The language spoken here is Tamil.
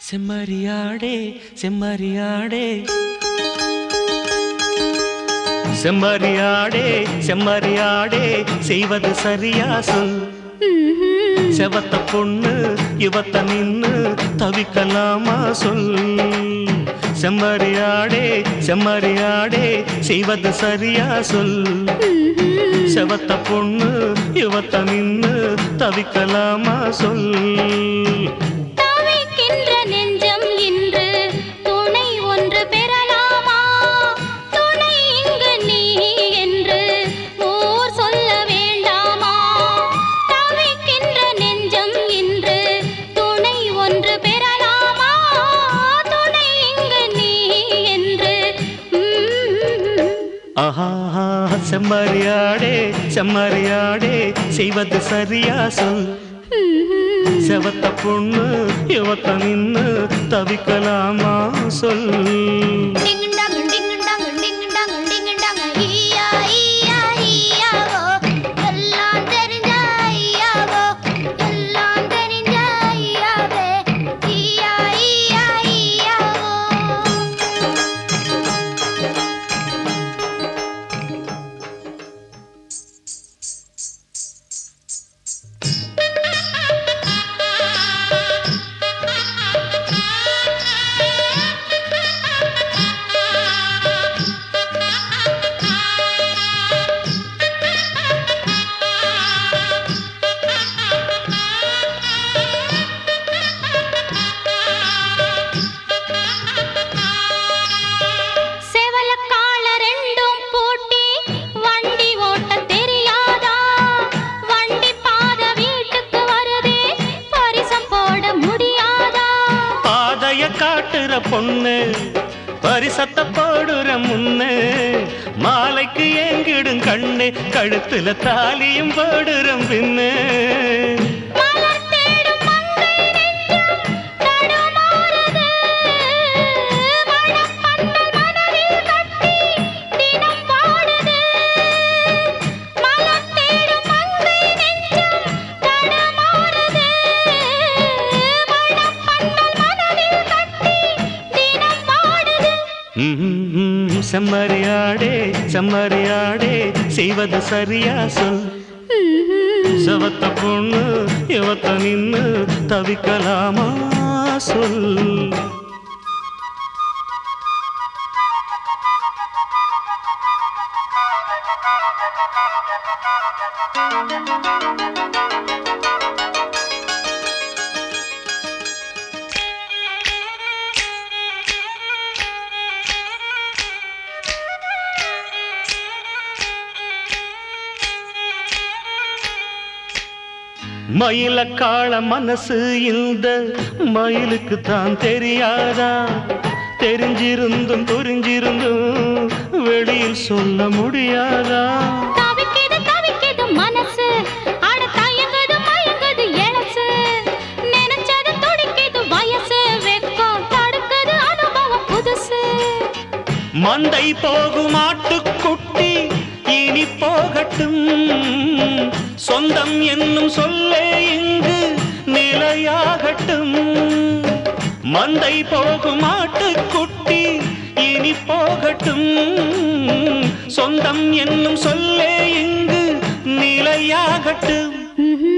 செம்மறியாடே செம்மறியாடே செம்மறியாடே செம்மறியாடே செய்வது சரியா சொல் செவத்த பொண்ணு இவத்த நின்னு தவிக்கலாமா சொல் செம்மறியாடே செம்மறியாடே செய்வது சரியா சொல் செவத்த பொண்ணு இவத்த நின்னு தவிக்கலாமா சொல் தவிக்கின்ற நெஞ்சம் இன்று துணை ஒன்று பெறலாமா துணை இங்கு நீ என்று ஊர் சொல்ல வேண்டாமா தவிக்கின்ற நெஞ்சம் இன்று துணை ஒன்று பெறலாமா துணை இங்கு நீ என்று ம்ம். ஆஹா செம்மறியாடே செம்மறியாடே செய்வது சரியா சொல் செவத்த பொண்ணு இவத்த நின்னு தவிக்கலாமா சொல் டிங்குண்டாங்க, டிங்குண்டாங்க, டிங்குண்டாங்க, டிங்குண்டாங்க, ஈயா, ஈயா, ஈயாவோ. எல்லாம் தெரிஞ்ச ஐயாவோ, எல்லாம் தெரிஞ்ச ஐயாவே. ஈயா, ஈயா, ஈயாவோ. செவலக்கால ரெண்டும் பூட்டி வண்டி ஓட்ட தெரியாதா வண்டி பாத வீட்டுக்கு வருதே பரிசம் போட முடியாதா பாதைய காட்டுற பொண்ணு பரிசத்த போடுற முன்னு மாலைக்கு ஏங்கிடும் கண்ணு கழுத்துல தாலியும் போடுற பின்னு மலர் தேடும் மங்கை நெஞ்சம் தடுமாறுது மணப்பந்தல் மனதில் கட்டி தினம் பாடுது மலர் தேடும் மங்கை நெஞ்சம் தடுமாறுது மணப்பந்தல் மனதில் கட்டி தினம் பாடுது ம்ம், செம்மறியாடே செம்மறியாடே செய்வது சரியா சொல் செவத்த பொண்ணு இவத்த நின்னு தவிக்கலாமா சொல் மயில காள மனசு இந்த மயிலுக்கு தான் தெரியாதா தெரிஞ்சிருந்தும் புரிஞ்சிருந்தும் வெளியில் சொல்ல முடியாதா தவிக்குது தவிக்குது மனசு அட தயங்குது மயங்குது எழசு நினைச்சது துடிக்குது வயசு வெக்கம் தடுக்குது அனுபவம் புதுசு மந்தை போகும் ஆட்டுக்குட்டி இனி போகட்டும் சொந்தம் என்னும் சொல்லே இங்கு நிலையாகட்டும் மந்தை போகும் ஆட்டுக்குட்டி இனி போகட்டும் சொந்தம் என்னும் சொல்லே இங்கு நிலையாகட்டும் ம்ஹும்.